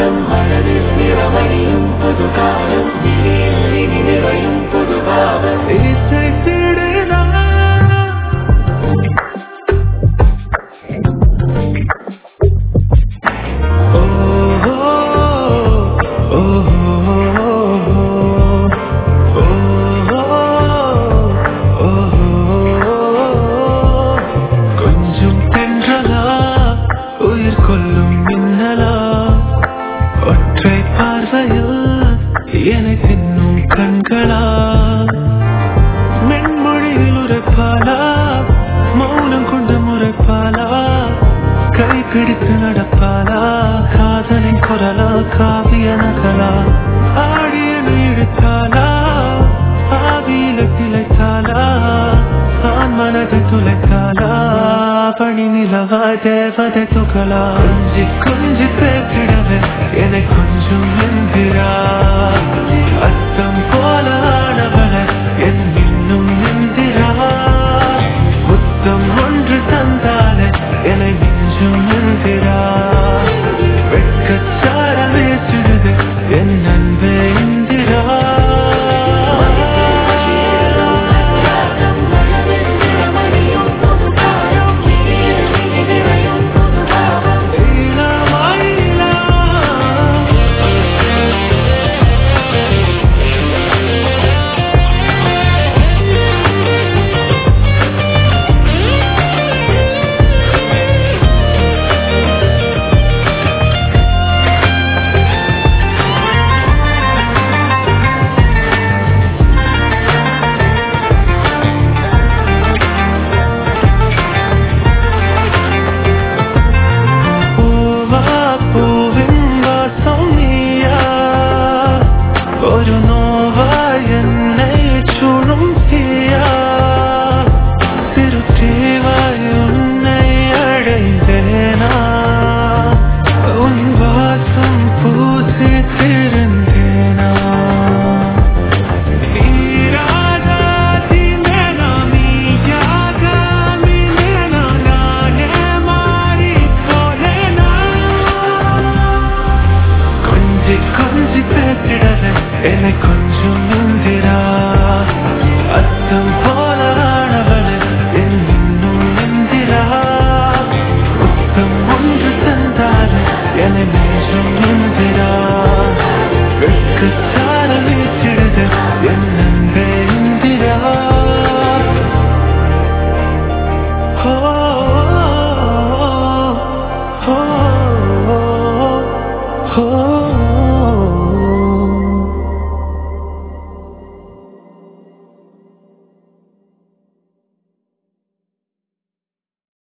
ராகம் மனதில் நிறமணியும் புது காலம் விழியில் இனி நிறையும் புது பாவம் இசை திருடா கொஞ்சம் தென்றலா உயிர் கொள்ளும் மின்னலா ஒற்றை பார்வையில் என்னை தின்னும் கண்களா மென்மொழியில் உரைப்பாலா மௌனம் கொண்டு முறைப்பாலா கை பிடித்து நடப்பாலா காதலின் குரலா காவிய நகலா ஆடியன இழுத்தாலா ஆவியில திளைத்தாலா ஆண் மனதை துளைத்தாலா பணி நிலவா தேவதை துகளா கொஞ்சி கொஞ்சி பேசிடவே என்னை கொஞ்சம் எந்திரா அத்தம் போல ஆனவளை என் இன்னும் எந்திரா முத்தம் ஒன்று தந்தாலே என்னை மிஞ்சும் எந்திரா வெட்கச்சார வேசிடுது என் அன்பே இந்திரா ராகம் மனதில் நிறமணியும் புது காலம் விழியில் இனி நிறையும் புது பாவம் லீலா மயிலா പൂവാ പൂവിൻ വാസം നീയാ ഒരു നോവായി എന്നെ ചുഴും തീയാ திருத்தீவாய் உன்னை அடைந்தேனா உன் வாசம் பூசி திருந்தேனா நீராதா தினேனா மீயாக மினேனா நானே மாறி போனேனா கொஞ்சி கொஞ்சி பேசிடவே என்னை கொஞ்சம்